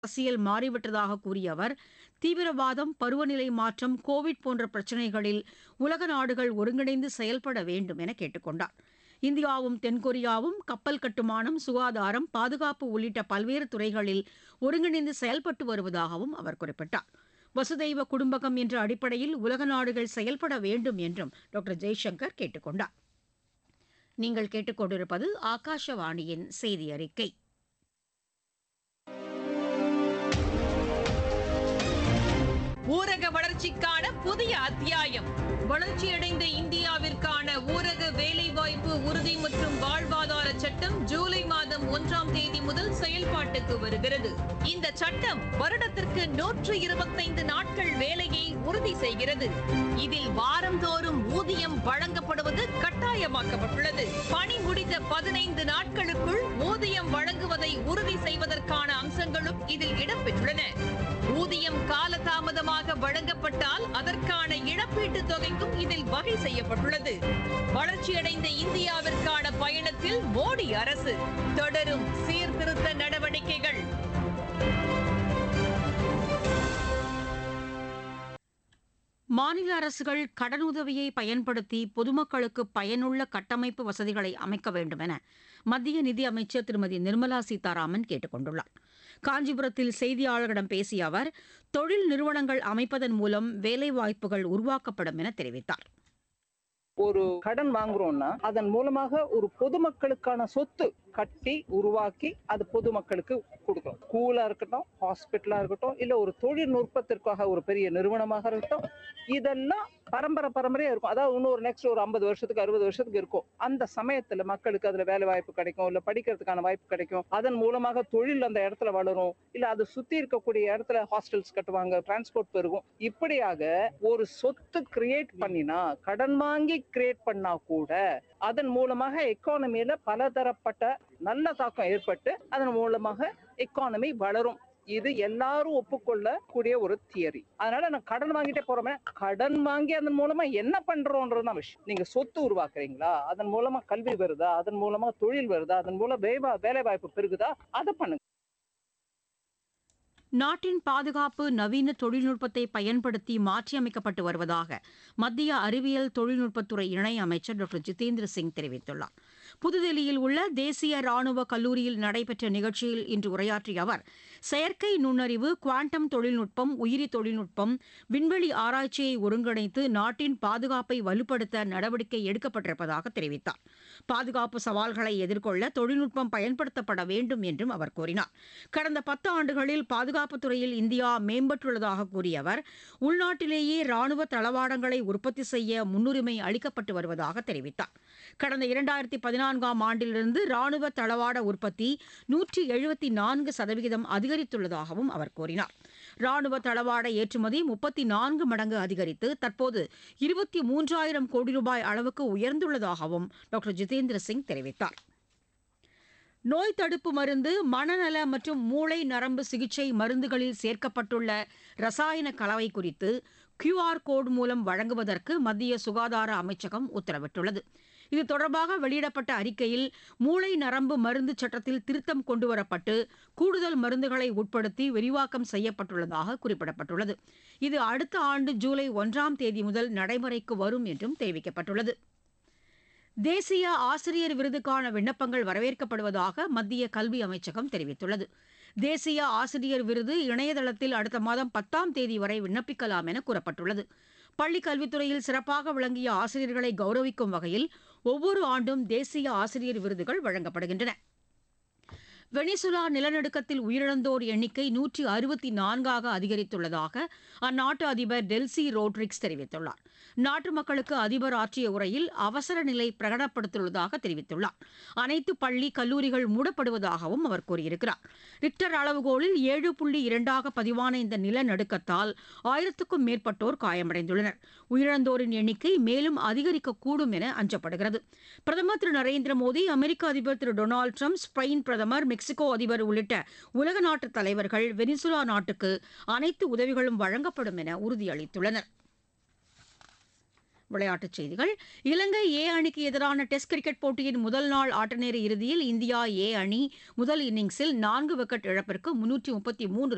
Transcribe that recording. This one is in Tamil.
அரசியல் மாறிவிட்டதாக கூறிய அவர் தீவிரவாதம் பருவநிலை மாற்றம் கோவிட் போன்ற பிரச்சினைகளில் உலக நாடுகள் ஒருங்கிணைந்து செயல்பட வேண்டும் என கேட்டுக் கொண்டார் இந்தியாவும் தென்கொரியாவும் கப்பல் கட்டுமானம் சுகாதாரம் பாதுகாப்பு உள்ளிட்ட பல்வேறு துறைகளில் ஒருங்கிணைந்து செயல்பட்டு வருவதாகவும் அவர் குறிப்பிட்டார் வசுதெய்வ குடும்பகம் என்ற அடிப்படையில் உலக நாடுகள் செயல்பட வேண்டும் என்றும் டாக்டர் ஜெய்சங்கர் கேட்டுக் கொண்டார் நீங்கள் கேட்டுக்கொண்டிருப்பது ஆகாஷவாணியின் செய்தி அறிக்கை ஊரக வளர்ச்சிக்கான புதிய அத்தியாயம் வளர்ச்சியடைந்த இந்தியாவிற்கான ஊரக வேலைவாய்ப்பு உறுதி மற்றும் வாழ்வாதார சட்டம் ஜூலை மாதம் ஒன்றாம் தேதி முதல் செயல்பாட்டுக்கு வருகிறது இந்த சட்டம் வருடத்திற்கு நூற்று இருபத்தைந்து நாட்கள் வேலையை உறுதி செய்கிறது இதில் வாரந்தோறும் ஊதியம் வழங்கப்படுவது கட்டாயமாக்கப்பட்டுள்ளது பணி முடிந்த பதினைந்து நாட்களுக்குள் ஊதியம் வழங்குவதை உறுதி செய்வதற்கான அம்சங்களும் இதில் இடம்பெற்றுள்ளன ஊதியம் காலதாமதமாக வழங்கப்பட்டால் அதற்கான இழப்பீட்டுத் தொகைக்கும் இதில் வகை செய்யப்பட்டுள்ளது வளர்ச்சியடைந்த இந்தியாவிற்கான பயணத்தில் மோடி அரசு தொடரும் சீர்திருத்த நடவடிக்கைகள் மாநில அரசுகள் கடனுதவியை பயன்படுத்தி பொதுமக்களுக்கு பயனுள்ள கட்டமைப்பு வசதிகளை அமைக்க வேண்டும் என மத்திய நிதி அமைச்சர் திருமதி நிர்மலா சீதாராமன் கேட்டுக் கொண்டுள்ளார் காஞ்சிபுரத்தில் செய்தியாளர்களிடம் பேசிய அவர் தொழில் நிறுவனங்கள் அமைப்பதன் மூலம் வேலைவாய்ப்புகள் உருவாக்கப்படும் என தெரிவித்தார் ஒரு கடன் வாங்குறோம்னா அதன் மூலமாக ஒரு பொதுமக்களுக்கான சொத்து கட்டி உருவாக்கி அது பொதுமக்களுக்கு கொடுக்கணும் ஸ்கூலா இருக்கட்டும் ஹாஸ்பிட்டலா இருக்கட்டும் இல்ல ஒரு தொழில்நுட்பத்திற்காக ஒரு பெரிய நிறுவனமாக இருக்கட்டும் இதெல்லாம் பரம்பரை பரம்பரையா இருக்கும் அதாவது இன்னொரு நெக்ஸ்ட் ஒரு ஐம்பது வருஷத்துக்கு அறுபது வருஷத்துக்கு இருக்கும் அந்த சமயத்துல மக்களுக்கு அதுல வேலை வாய்ப்பு கிடைக்கும் இல்ல படிக்கிறதுக்கான வாய்ப்பு கிடைக்கும் அதன் மூலமாக தொழில் அந்த இடத்துல வளரும் இல்ல அது சுத்தி இருக்கக்கூடிய இடத்துல ஹாஸ்டல்ஸ் கட்டுவாங்க டிரான்ஸ்போர்ட் பெருகும் இப்படியாக ஒரு சொத்து கிரியேட் பண்ணினா கடன் வாங்கி கிரியேட் பண்ணா கூட அதன் மூலமாக எக்கானமியில பலதரப்பட்ட நல்ல தாக்கம் ஏற்பட்டு அதன் மூலமாக எக்கானமி வளரும் இது எல்லாரும் ஒப்புக்கொள்ளக்கூடிய ஒரு தியரி அதனால நான் கடன் வாங்கிட்டே போறோமே கடன் வாங்கி அதன் மூலமா என்ன பண்றோன்றதுதான் விஷயம் நீங்க சொத்து உருவாக்குறீங்களா அதன் மூலமா கல்வி வருதா அதன் மூலமா தொழில் வருதா அதன் மூலம் வேலை வேலை வாய்ப்பு பெருகுதா அதை பண்ணுங்க நாட்டின் பாதுகாப்பு நவீன தொழில்நுட்பத்தை பயன்படுத்தி மாற்றியமைக்கப்பட்டு வருவதாக மத்திய அறிவியல் தொழில்நுட்பத்துறை இணை அமைச்சர் டாக்டர் ஜிதேந்திர சிங் தெரிவித்துள்ளார் புதுதில்லியில் உள்ள தேசிய ராணுவ கல்லூரியில் நடைபெற்ற நிகழ்ச்சியில் இன்று உரையாற்றிய அவர் செயற்கை நுண்ணறிவு குவாண்டம் தொழில்நுட்பம் உயிரி தொழில்நுட்பம் விண்வெளி ஆராய்ச்சியை ஒருங்கிணைத்து நாட்டின் பாதுகாப்பை வலுப்படுத்த நடவடிக்கை எடுக்கப்பட்டிருப்பதாக தெரிவித்தார் பாதுகாப்பு சவால்களை எதிர்கொள்ள தொழில்நுட்பம் பயன்படுத்தப்பட வேண்டும் என்றும் அவர் கூறினார் கடந்த பத்து ஆண்டுகளில் பாதுகாப்புத் துறையில் இந்தியா மேம்பட்டுள்ளதாக கூறிய அவர் உள்நாட்டிலேயே ராணுவ தளவாடங்களை உற்பத்தி செய்ய முன்னுரிமை அளிக்கப்பட்டு வருவதாக தெரிவித்தார் கடந்த இரண்டாயிரத்தி பதினான்காம் ஆண்டிலிருந்து ராணுவ தளவாட உற்பத்தி நூற்றி எழுபத்தி நான்கு சதவிகிதம் அதிகரித்துள்ளதாகவும் அவர் கூறினார் ராணுவ தளவாட ஏற்றுமதி முப்பத்தி நான்கு மடங்கு அதிகரித்து தற்போது இருபத்தி மூன்றாயிரம் கோடி ரூபாய் அளவுக்கு உயர்ந்துள்ளதாகவும் டாக்டர் ஜிதேந்திர சிங் தெரிவித்தார் நோய் தடுப்பு மருந்து மனநல மற்றும் மூளை நரம்பு சிகிச்சை மருந்துகளில் சேர்க்கப்பட்டுள்ள ரசாயன கலவை குறித்து கியூஆர் கோடு மூலம் வழங்குவதற்கு மத்திய சுகாதார அமைச்சகம் உத்தரவிட்டுள்ளது இது தொடர்பாக வெளியிடப்பட்ட அறிக்கையில் மூளை நரம்பு மருந்து சட்டத்தில் திருத்தம் கொண்டுவரப்பட்டு கூடுதல் மருந்துகளை உட்படுத்தி விரிவாக்கம் செய்யப்பட்டுள்ளதாக குறிப்பிடப்பட்டுள்ளது இது அடுத்த ஆண்டு ஜூலை ஒன்றாம் தேதி முதல் நடைமுறைக்கு வரும் என்றும் தெரிவிக்கப்பட்டுள்ளது தேசிய ஆசிரியர் விருதுக்கான விண்ணப்பங்கள் வரவேற்கப்படுவதாக மத்திய கல்வி அமைச்சகம் தெரிவித்துள்ளது தேசிய ஆசிரியர் விருது இணையதளத்தில் அடுத்த மாதம் பத்தாம் தேதி வரை விண்ணப்பிக்கலாம் என கூறப்பட்டுள்ளது பள்ளிக் கல்வித்துறையில் சிறப்பாக விளங்கிய ஆசிரியர்களை கௌரவிக்கும் வகையில் ஒவ்வொரு ஆண்டும் தேசிய ஆசிரியர் விருதுகள் வழங்கப்படுகின்றன வெனிசுலா நிலநடுக்கத்தில் உயிரிழந்தோர் எண்ணிக்கை நூற்றி அறுபத்தி நான்காக அதிகரித்துள்ளதாக அந்நாட்டு அதிபர் டெல்சி ரோட்ரிக்ஸ் தெரிவித்துள்ளார் நாட்டு மக்களுக்கு அதிபர் ஆற்றிய உரையில் அவசர நிலை பிரகடனப்படுத்தியுள்ளதாக தெரிவித்துள்ளார் அனைத்து பள்ளி கல்லூரிகள் மூடப்படுவதாகவும் அவர் கூறியிருக்கிறார் ரிக்டர் அளவுகோலில் ஏழு புள்ளி இரண்டாக பதிவான இந்த நிலநடுக்கத்தால் ஆயிரத்துக்கும் மேற்பட்டோர் காயமடைந்துள்ளனர் உயிரிழந்தோரின் எண்ணிக்கை மேலும் அதிகரிக்கக்கூடும் என அஞ்சப்படுகிறது பிரதமர் திரு நரேந்திர மோடி அமெரிக்க அதிபர் திரு டொனால்டு ட்ரம்ப் ஸ்பெயின் பிரதமர் மெக்சிகோ அதிபர் உள்ளிட்ட உலக நாட்டு தலைவர்கள் வெனிசுலா நாட்டுக்கு அனைத்து உதவிகளும் வழங்கப்படும் என உறுதியளித்துள்ளனர் விளையாட்டுச் செய்திகள் இலங்கை ஏ அணிக்கு எதிரான டெஸ்ட் கிரிக்கெட் போட்டியின் முதல் நாள் ஆட்டநேர இறுதியில் இந்தியா ஏ அணி முதல் இன்னிங்ஸில் நான்கு விக்கெட் இழப்பிற்கு முன்னூற்றி முப்பத்தி மூன்று